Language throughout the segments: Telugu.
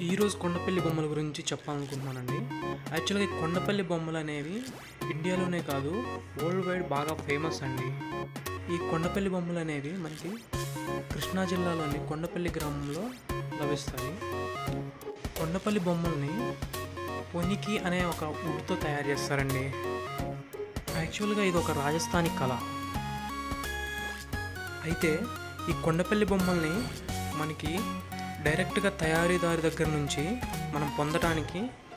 ఈరోజు కొండపల్లి బొమ్మల గురించి చెప్పాలనుకుంటున్నానండి యాక్చువల్గా ఈ కొండపల్లి బొమ్మలు అనేవి ఇండియాలోనే కాదు వరల్డ్ వైడ్ బాగా ఫేమస్ అండి ఈ కొండపల్లి బొమ్మలు అనేవి మనకి కృష్ణా జిల్లాలోని కొండపల్లి గ్రామంలో లభిస్తాయి కొండపల్లి బొమ్మల్ని పొనికి అనే ఒక వుడ్తో తయారు చేస్తారండి యాక్చువల్గా ఇది ఒక రాజస్థానీ కళ అయితే ఈ కొండపల్లి బొమ్మల్ని మనకి డైరెక్ట్గా తయారీదారు దగ్గర నుంచి మనం పొందడానికి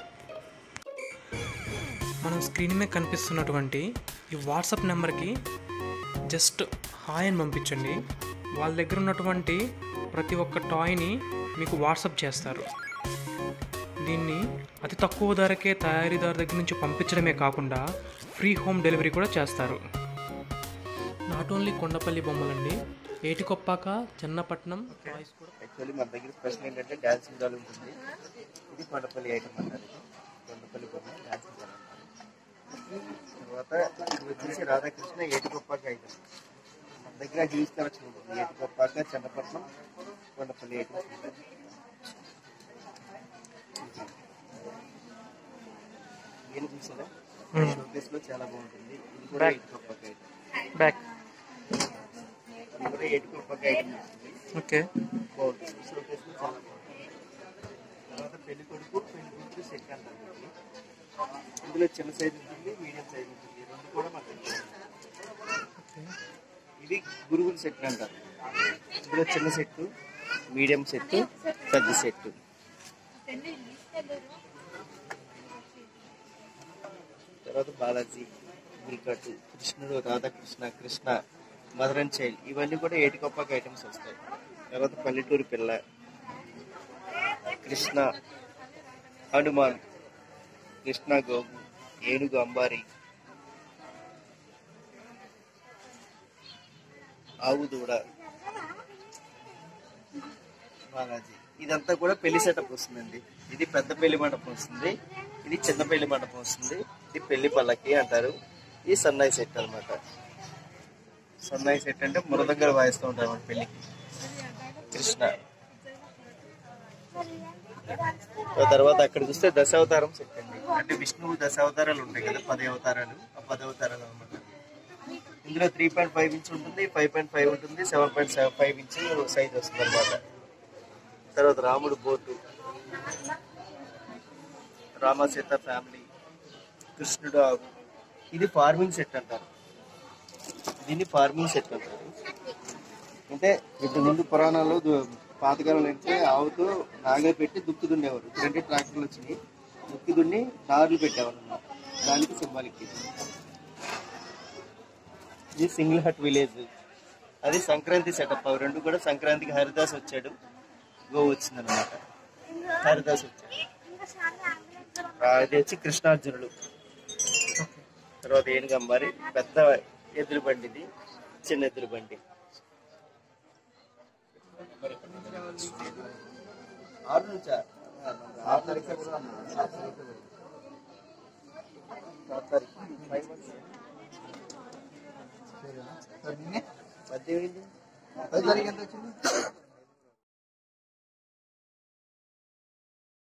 మనం స్క్రీన్ మీద కనిపిస్తున్నటువంటి ఈ వాట్సాప్ నెంబర్కి జస్ట్ హాయ్ అని పంపించండి వాళ్ళ దగ్గర ఉన్నటువంటి ప్రతి ఒక్క టాయ్ని మీకు వాట్సాప్ చేస్తారు దీన్ని అతి తక్కువ ధరకే తయారీదారు దగ్గర నుంచి పంపించడమే కాకుండా ఫ్రీ హోమ్ డెలివరీ కూడా చేస్తారు నాట్ ఓన్లీ కొండపల్లి బొమ్మలండి ఏటికొప్పాక చెన్నపట్నం టాయ్స్ కూడా యాక్చువల్లీ మన దగ్గర స్పెషల్ ఏంటంటే డాన్సింగ్ డాల్ ఉంటుంది ఇది కొండపల్లి ఐటమ్ అంటారు ఇది కొండపల్లి బొమ్మ డాన్సింగ్ డాల్ అంటారు తర్వాత ఇది వచ్చేసి రాధాకృష్ణ ఏటికొప్పాక ఐటమ్ మన దగ్గర హ్యూజ్ కలెక్షన్ ఉంటుంది ఏటికొప్పాక చెన్నపట్నం కొండపల్లి ఐటమ్స్ ఉంటాయి ఏం చూసారా షోకేస్ లో చాలా బాగుంటుంది ఇది కూడా ఏటికొప్పాక ఐటమ్ బ్యాక్ ఇది కూడా ఏటికొప్పాక ఐటమ్ వస్తుంది ఓకే బాగుంటుంది షోకేస్ లో చాలా బాగుంటుంది తర్వాత పెళ్లి కొడుకు పెళ్లి కొడుకు సెట్ అంటారు వీటిని. ఇందులో చిన్న సైజ్ ఉంటుంది మీడియం సైజ్ ఉంటుంది ఈ రెండు కూడా మనకి ఇది గురువుల సెట్ అంటారు ఇందులో చిన్న సెట్ మీడియం సెట్ పెద్ద సెట్ తర్వాత బాలాజీ గురికట్టు కృష్ణుడు Radhakrishna Krishna mother and child ఇవన్నీ కూడా ఏటికొప్పకి ఐటమ్స్ వస్తాయి తర్వాత పల్లెటూరు పిల్ల కృష్ణ హనుమాన్ కృష్ణ గోగు ఏనుగు అంబారి ఆవు దూడ బాలాజీ ఇదంతా కూడా పెళ్లి సెటప్ వస్తుందండి ఇది పెద్ద పెళ్లి మండపం వస్తుంది ఇది చిన్న పెళ్లి మండపం వస్తుంది ఇది పెళ్లి పల్లకి అంటారు ఇది సన్నాయి సెట్ అన్నమాట సన్నాయి సెట్ అంటే మురదగ్గర వాయిస్తూ ఉంటారు మన పెళ్లికి కృష్ణ ఆ తర్వాత అక్కడ చూస్తే దశావతారం సెట్ అండి అంటే విష్ణువు దశావతారాలు ఉంటాయి కదా పది అవతారాలు ఆ పది అవతారాలు అనమాట ఇందులో త్రీ పాయింట్ ఫైవ్ ఇంచ్ ఉంటుంది ఫైవ్ పాయింట్ ఫైవ్ ఉంటుంది seven point seven five inch size వస్తుంది అనమాట తర్వాత రాముడు బోటు రామ సీత ఫ్యామిలీ కృష్ణుడు ఆవు ఇది ఫార్మింగ్ సెట్ అంటారు దీన్ని ఫార్మింగ్ సెట్ అంటారు అంటే ఇంతకు ముందు పురాణాల్లో దు- పాతకాలంలో అంటే ఆవుతో నాగలి పెట్టి దుక్కి దున్నేవారు ఇప్పుడంటే ట్రాక్టర్లు వచ్చినాయి దుక్కి దున్ని నారులు పెట్టేవారు అన్నమాట దానికి సింబాలిక్ ఇది ఇది సింగిల్ హట్ విలేజ్ అది సంక్రాంతి సెటప్ అవి రెండు కూడా సంక్రాంతికి హరిదాస్ వచ్చాడు గో వచ్చింది అనమాట హరిదాస్ వచ్చాడు ఆ, ఇది వచ్చి కృష్ణార్జునుడు తర్వాత ఏనుగంబారి పెద్ద ఎద్దుల బండి ఇది చిన్న ఎద్దుల బండి ఆరు నుంచా ఆరు తారీఖు కూడా అన్నారు. ఆరు తారీఖు కూడా. ఆరు తారీఖు ఫైవ్ మంత్స్ పద్దెనిమిది పది తారీఖు ఎంత వచ్చింది